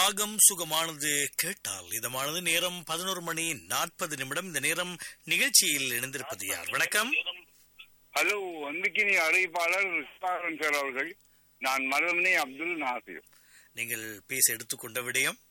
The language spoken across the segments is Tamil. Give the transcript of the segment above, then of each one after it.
ராகம் சுகமானது கேட்டால் இதமானது நேரம் பதினோரு மணி நாற்பது நிமிடம் இந்த நேரம் நிகழ்ச்சியில் இணைந்திருப்பது யார் வணக்கம் ஹலோ அன்பிக்கினி அறிவிப்பாளர் ரிஸ்பாரன் சார் அவர்கள் நான் மருமனே அப்துல் நாசிர் நீங்கள் பேச எடுத்துக்கொண்ட விடயம்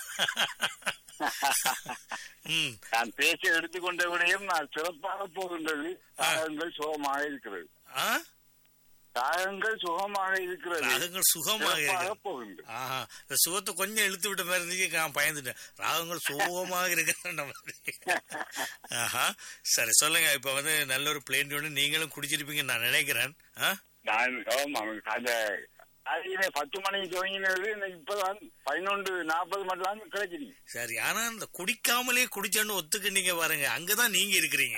ம், நான் பேச எடுத்துக்கொண்ட விடையும் நான் சிறப்பாக போகின்றது தாகங்கள் சுகமாக இருக்கிறது ஆ? தாகங்கள் சுகமாக இருக்கிறது ராகங்கள் சுகமாக சிறப்பாக இருக்கு போகின்றது ஆஹா இந்த சுகத்தை கொஞ்சம் இழுத்து விட்ட மாதிரி இருந்துச்சு நான் பயந்துட்டேன் ராகங்கள் சுகமாக இருக்கிற மாதிரி ஆஹா சரி சொல்லுங்க இப்ப வந்து நல்ல ஒரு பிளேன் ஒன்று நீங்களும் குடிச்சிருப்பீங்கன்னு நான் நினைக்கிறேன் ஆ? நான் ஆமா, அந்த காலையில பத்து மணிக்கு துவங்கினது இன்னைக்கு இப்பதான் பதினொன்று நாற்பது மட்டும் தான் கிடைச்சிருக்கு சரி ஆனா இந்த குடிக்காமலே குடிச்சேன்னு ஒத்துக்கிட்டீங்க பாருங்க அங்கதான் நீங்க இருக்கிறீங்க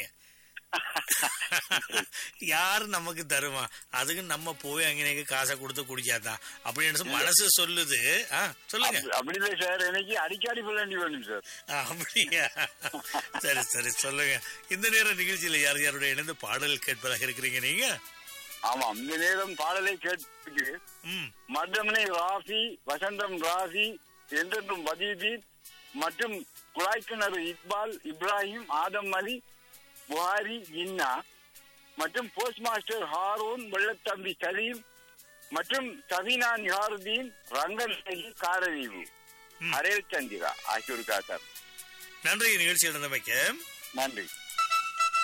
யாரு நமக்கு தருமா அதுக்கு நம்ம போய் அங்கே காசை கொடுத்து குடிச்சாதான் அப்படின்னு சொல்லி மனசு சொல்லுது ஆ, சொல்லுங்க அப்படி- அப்படி இல்லை சார் எனக்கு அடிக்கடி பிள்ளைண்டி வேணும் சார் ஆ, அப்படியா சரி சரி சொல்லுங்க இந்த நேர நிகழ்ச்சியில யார் யாருடைய இணைந்து பாடல் கேட்பதாக இருக்கிறீங்க நீங்க ஆமாம் இந்த நேரம் பாடலை கேட்டு ம் மதமனை ராஃபி வசந்தம் ராஃபி என்றென்றும் பதியுதீன் மற்றும் குழாய்க்கிணறு இக்பால் இப்ராஹிம் ஆதம் அலி புகாரி இன்னா மற்றும் போஸ்ட் மாஸ்டர் ஹாரூன் வெள்ளத்தம்பி சலீம் மற்றும் சவீனா நிஹாருதீன் ரங்கநாயகி காரதீவு ம். ஹரேல் சந்திரா ஆகியோருக்கா சார் நன்றி நிகழ்ச்சி நடந்தமைக்க நன்றி